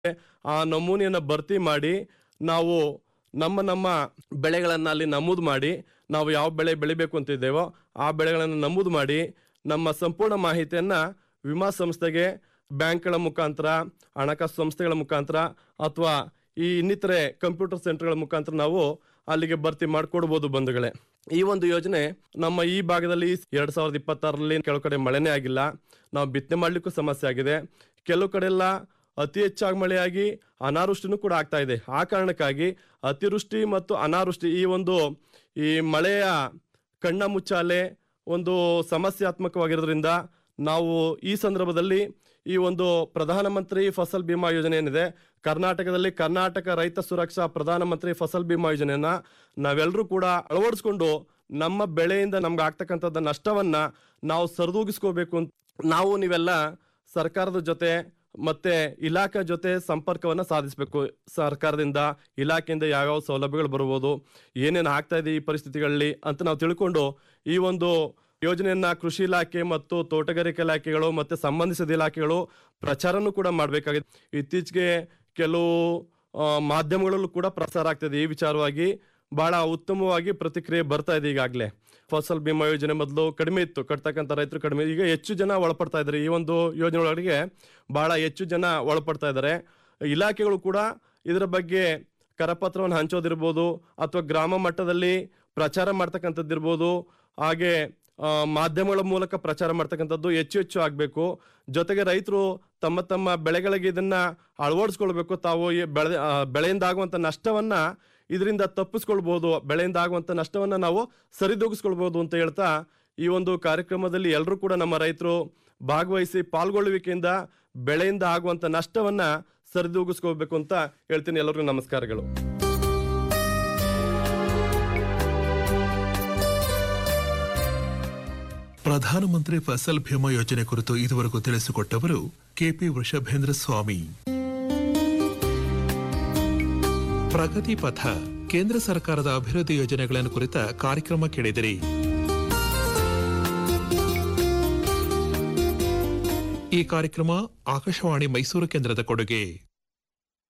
ಆ ನಮೂನೆಯನ್ನು ಭರ್ತಿ ಮಾಡಿ ನಾವು ನಮ್ಮ ನಮ್ಮ ಬೆಳೆಗಳನ್ನು ಅಲ್ಲಿ ನಮೂದು ಮಾಡಿ ನಾವು ಯಾವ ಬೆಳೆ ಬೆಳಿಬೇಕು ಅಂತ ಇದ್ದೇವೋ ಆ ಬೆಳೆಗಳನ್ನು ನಮೂದು ಮಾಡಿ ನಮ್ಮ ಸಂಪೂರ್ಣ ಮಾಹಿತಿಯನ್ನು ವಿಮಾ ಸಂಸ್ಥೆಗೆ ಬ್ಯಾಂಕ್ಗಳ ಮುಖಾಂತರ ಹಣಕಾಸು ಸಂಸ್ಥೆಗಳ ಮುಖಾಂತರ ಅಥವಾ ಈ ಇನ್ನಿತರೆ ಕಂಪ್ಯೂಟರ್ ಸೆಂಟರ್ಗಳ ಮುಖಾಂತರ ನಾವು ಅಲ್ಲಿಗೆ ಭರ್ತಿ ಮಾಡಿಕೊಡ್ಬೋದು ಬಂಧುಗಳೇ ಈ ಒಂದು ಯೋಜನೆ ನಮ್ಮ ಈ ಭಾಗದಲ್ಲಿ ಎರಡ್ ಸಾವಿರದ ಇಪ್ಪತ್ತಾರರಲ್ಲಿ ಕೆಲವು ಕಡೆ ಮಳೆನೇ ಆಗಿಲ್ಲ ನಾವು ಬಿತ್ತನೆ ಮಾಡ್ಲಿಕ್ಕೂ ಸಮಸ್ಯೆ ಆಗಿದೆ ಕೆಲವು ಕಡೆ ಎಲ್ಲ ಅತಿ ಹೆಚ್ಚಾಗಿ ಮಳೆಯಾಗಿ ಅನಾವೃಷ್ಟಿನೂ ಕೂಡ ಆಗ್ತಾ ಇದೆ ಆ ಕಾರಣಕ್ಕಾಗಿ ಅತಿವೃಷ್ಟಿ ಮತ್ತು ಅನಾವೃಷ್ಟಿ ಈ ಒಂದು ಈ ಮಳೆಯ ಕಣ್ಣ ಮುಚ್ಚಾಲೆ ಒಂದು ಸಮಸ್ಯಾತ್ಮಕವಾಗಿರೋದ್ರಿಂದ ನಾವು ಈ ಸಂದರ್ಭದಲ್ಲಿ ಈ ಒಂದು ಪ್ರಧಾನಮಂತ್ರಿ ಫಸಲ್ ಬಿಮಾ ಯೋಜನೆ ಏನಿದೆ ಕರ್ನಾಟಕದಲ್ಲಿ ಕರ್ನಾಟಕ ರೈತ ಸುರಕ್ಷಾ ಪ್ರಧಾನಮಂತ್ರಿ ಫಸಲ್ ಬಿಮಾ ಯೋಜನೆಯನ್ನ ನಾವೆಲ್ಲರೂ ಕೂಡ ಅಳವಡಿಸ್ಕೊಂಡು ನಮ್ಮ ಬೆಳೆಯಿಂದ ನಮ್ಗೆ ಆಗ್ತಕ್ಕಂಥದ್ದು ನಷ್ಟವನ್ನ ನಾವು ಸರಿದೂಗಿಸ್ಕೋಬೇಕು ಅಂತ ನಾವು ನೀವೆಲ್ಲ ಸರ್ಕಾರದ ಜೊತೆ ಮತ್ತೆ ಇಲಾಖೆ ಜೊತೆ ಸಂಪರ್ಕವನ್ನ ಸಾಧಿಸಬೇಕು ಸರ್ಕಾರದಿಂದ ಇಲಾಖೆಯಿಂದ ಯಾವ್ಯಾವ ಸೌಲಭ್ಯಗಳು ಬರ್ಬೋದು ಏನೇನು ಆಗ್ತಾ ಇದೆ ಈ ಪರಿಸ್ಥಿತಿಗಳಲ್ಲಿ ಅಂತ ನಾವು ತಿಳ್ಕೊಂಡು ಈ ಒಂದು ಯೋಜನೆಯನ್ನ ಕೃಷಿ ಇಲಾಖೆ ಮತ್ತು ತೋಟಗಾರಿಕೆ ಇಲಾಖೆಗಳು ಮತ್ತೆ ಸಂಬಂಧಿಸಿದ ಇಲಾಖೆಗಳು ಪ್ರಚಾರನೂ ಕೂಡ ಮಾಡಬೇಕಾಗಿದೆ ಇತ್ತೀಚೆಗೆ ಕೆಲವು ಆ, ಮಾಧ್ಯಮಗಳಲ್ಲೂ ಕೂಡ ಪ್ರಸಾರ ಆಗ್ತಿದೆ ಈ ವಿಚಾರವಾಗಿ ಬಹಳ ಉತ್ತಮವಾಗಿ ಪ್ರತಿಕ್ರಿಯೆ ಬರ್ತಾ ಇದೆ ಈಗಾಗಲೇ ಫಸಲ್ ಬಿಮಾ ಯೋಜನೆ ಮೊದಲು ಕಡಿಮೆ ಇತ್ತು ಕಟ್ತಕ್ಕಂಥ ರೈತರು ಕಡಿಮೆ ಈಗ ಹೆಚ್ಚು ಜನ ಒಳಪಡ್ತಾ ಇದ್ದಾರೆ ಈ ಒಂದು ಯೋಜನೆ ಒಳಗಡೆ ಬಹಳ ಹೆಚ್ಚು ಜನ ಒಳಪಡ್ತಾ ಇದ್ದಾರೆ ಇಲಾಖೆಗಳು ಕೂಡ ಇದರ ಬಗ್ಗೆ ಕರಪತ್ರವನ್ನು ಹಂಚೋದಿರ್ಬೋದು ಅಥವಾ ಗ್ರಾಮ ಮಟ್ಟದಲ್ಲಿ ಪ್ರಚಾರ ಮಾಡ್ತಕ್ಕಂಥದ್ದಿರ್ಬೋದು ಹಾಗೆ ಆ, ಮಾಧ್ಯಮಗಳ ಮೂಲಕ ಪ್ರಚಾರ ಮಾಡ್ತಕ್ಕಂಥದ್ದು ಹೆಚ್ಚು ಹೆಚ್ಚು ಆಗಬೇಕು ಜೊತೆಗೆ ರೈತರು ತಮ್ಮ ತಮ್ಮ ಬೆಳೆಗಳಿಗೆ ಇದನ್ನ ಅಳವಡಿಸ್ಕೊಳ್ಬೇಕು ತಾವು ಈ ಬೆಳೆ ಆ, ಬೆಳೆಯಿಂದ ಆಗುವಂತ ನಷ್ಟವನ್ನ ಇದರಿಂದ ತಪ್ಪಿಸ್ಕೊಳ್ಬಹುದು ಬೆಳೆಯಿಂದ ಆಗುವಂತ ನಷ್ಟವನ್ನ ನಾವು ಸರಿದೂಗಿಸ್ಕೊಳ್ಬಹುದು ಅಂತ ಹೇಳ್ತಾ ಈ ಒಂದು ಕಾರ್ಯಕ್ರಮದಲ್ಲಿ ಎಲ್ಲರೂ ಕೂಡ ನಮ್ಮ ರೈತರು ಭಾಗವಹಿಸಿ ಪಾಲ್ಗೊಳ್ಳುವಿಕೆಯಿಂದ ಬೆಳೆಯಿಂದ ಆಗುವಂತ ನಷ್ಟವನ್ನ ಸರಿದೂಗಿಸ್ಕೋಬೇಕು ಅಂತ ಹೇಳ್ತೀನಿ ಎಲ್ಲರಿಗೂ ನಮಸ್ಕಾರಗಳು ಪ್ರಧಾನಮಂತ್ರಿ ಫಸಲ್ ಭೀಮಾ ಯೋಜನೆ ಕುರಿತು ಇದುವರೆಗೂ ತಿಳಿಸಿಕೊಟ್ಟವರು ಕೆಪಿ ವೃಷಭೇಂದ್ರ ಸ್ವಾಮಿ ಪ್ರಗತಿ ಪಥ ಕೇಂದ್ರ ಸರ್ಕಾರದ ಅಭಿವೃದ್ಧಿ ಯೋಜನೆಗಳನ್ನು ಕುರಿತ ಕಾರ್ಯಕ್ರಮ ಕೇಳಿದಿರಿ ಈ ಕಾರ್ಯಕ್ರಮ ಆಕಾಶವಾಣಿ ಮೈಸೂರು ಕೇಂದ್ರದ ಕೊಡುಗೆ